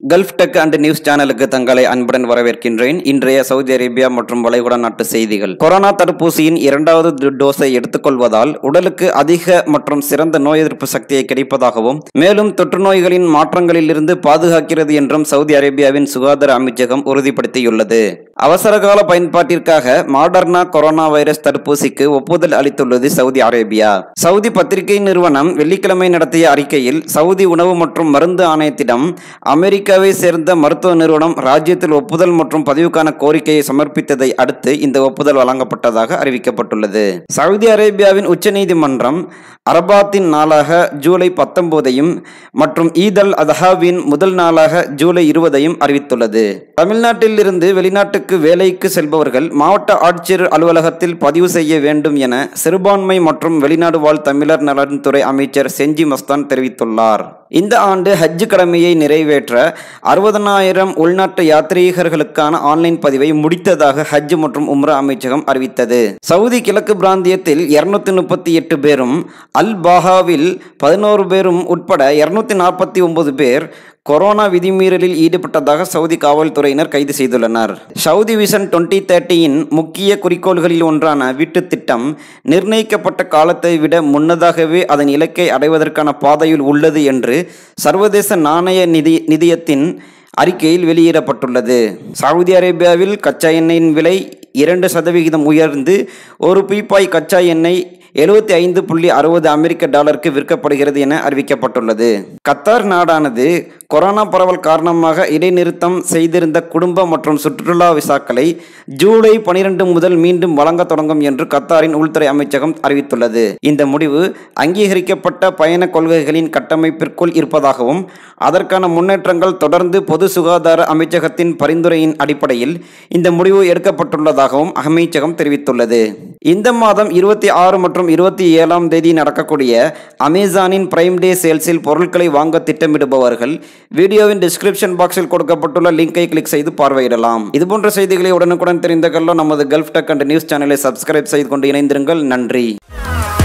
gulf tech and news சேனலுக்கு தங்களை அன்புடன் வரவேற்கின்றேன் இன்றைய சவுதி அரேபியா மற்றும் வளைகுடா நாட்டு செய்திகள் கொரோனா தடுப்பூசியின் இரண்டாவது டு- டோஸை எடுத்துக்கொள்வதால் உடலுக்கு அதிக மற்றும் சிறந்த நோய் எதிர்ப்பு சக்தியை கிடைப்பதாகவும் மேலும் தொற்று நோய்களின் மாற்றங்களிலிருந்து பாதுகாக்கிறது என்றும் சவுதி அரேபியாவின் சுகாதார அமைச்சகம் உறுதிப்படுத்தியுள்ளது அவசரகால பயன்பாட்டிற்காக மாடர்னா கொரோனா வைரஸ் தடுப்பூசிக்கு ஒப்புதல் அளித்துள்ளது சவுதி அரேபியா சவுதி பத்திரிகை நிறுவனம் வெள்ளிக்கிழமை நடத்திய அறிக்கையில் சவுதி உணவு மற்றும் மருந்து ஆணையத்திடம் அமெரிக்காவை சேர்ந்த மருத்துவ நிறுவனம் ராஜ்யத்தில் ஒப்புதல் மற்றும் பதிவுக்கான கோரிக்கையை சமர்ப்பித்ததை அடுத்து இந்த ஒப்புதல் வழங்கப்பட்டதாக அறிவிக்கப்பட்டுள்ளது சவுதி அரேபியாவின் உச்சநீதிமன்றம் அரபாத்தின் நாளாக ஜூலை பத்தொன்பதையும் மற்றும் ஈதல் அதஹாவின் முதல் நாளாக ஜூலை இருபதையும் அறிவித்துள்ளது தமிழ்நாட்டில் இருந்து வெளிநாட்டுக்கு வேலைக்கு செல்பவர்கள் மாவட்ட ஆட்சியர் அலுவலகத்தில் பதிவு செய்ய வேண்டும் என சிறுபான்மை மற்றும் வெளிநாடு வாழ் தமிழர் நலன்துறை அமைச்சர் செஞ்சி மஸ்தான் தெரிவித்துள்ளார் இந்த ஆண்டு ஹஜ் கடமையை நிறைவேற்ற அறுபதனாயிரம் உள்நாட்டு யாத்ரீகர்களுக்கான ஆன்லைன் பதிவை முடித்ததாக ஹஜ் மற்றும் உம்ரா அமைச்சகம் அறிவித்தது சவுதி கிழக்கு பிராந்தியத்தில் இருநூத்தி முப்பத்தி எட்டு பேரும் அல் பாஹாவில் பதினோரு பேரும் உட்பட இருநூத்தி நாற்பத்தி ஒன்பது பேர் கொரோனா விதிமீறலில் ஈடுபட்டதாக சவுதி காவல்துறையினர் கைது செய்துள்ளனர் சவுதி விஷன் டுவெண்ட்டி தேர்ட்டியின் முக்கிய குறிக்கோள்களில் ஒன்றான வீட்டுத் திட்டம் நிர்ணயிக்கப்பட்ட காலத்தை விட முன்னதாகவே அதன் இலக்கை அடைவதற்கான பாதையில் உள்ளது என்று சர்வதேச நாணய நிதி நிதியத்தின் அறிக்கையில் வெளியிடப்பட்டுள்ளது சவுதி அரேபியாவில் கச்சா எண்ணெயின் விலை இரண்டு சதவிகிதம் உயர்ந்து ஒரு பீப்பாய் கச்சா எண்ணெய் எழுபத்தி ஐந்து புள்ளி அறுபது அமெரிக்க டாலருக்கு விற்கப்படுகிறது என அறிவிக்கப்பட்டுள்ளது கத்தார் நாடானது கொரோனா பரவல் காரணமாக இடைநிறுத்தம் செய்திருந்த குடும்ப மற்றும் சுற்றுலா விசாக்களை ஜூலை பனிரெண்டு முதல் மீண்டும் வழங்க தொடங்கும் என்று கத்தாரின் உள்துறை அமைச்சகம் அறிவித்துள்ளது இந்த முடிவு அங்கீகரிக்கப்பட்ட பயண கொள்கைகளின் கட்டமைப்பிற்குள் இருப்பதாகவும் அதற்கான முன்னேற்றங்கள் தொடர்ந்து பொது சுகாதார அமைச்சகத்தின் பரிந்துரையின் அடிப்படையில் இந்த முடிவு எடுக்கப்பட்டுள்ளதாகவும் அமைச்சகம் தெரிவித்துள்ளது இந்த மாதம் இருபத்தி ஆறு மற்றும் இருபத்தி ஏழாம் தேதி நடக்கக்கூடிய அமேசானின் பிரைம் டே சேல்ஸில் பொருட்களை வாங்க திட்டமிடுபவர்கள் வீடியோவின் டிஸ்கிரிப்ஷன் பாக்ஸில் கொடுக்கப்பட்டுள்ள லிங்கை கிளிக் செய்து பார்வையிடலாம் இதுபோன்ற செய்திகளை உடனுக்குடன் தெரிந்து கொள்ள நமது கல்ஃப் டெக் அண்ட் நியூஸ் சேனலை சப்ஸ்கிரைப் செய்து கொண்டு இணைந்திருங்கள் நன்றி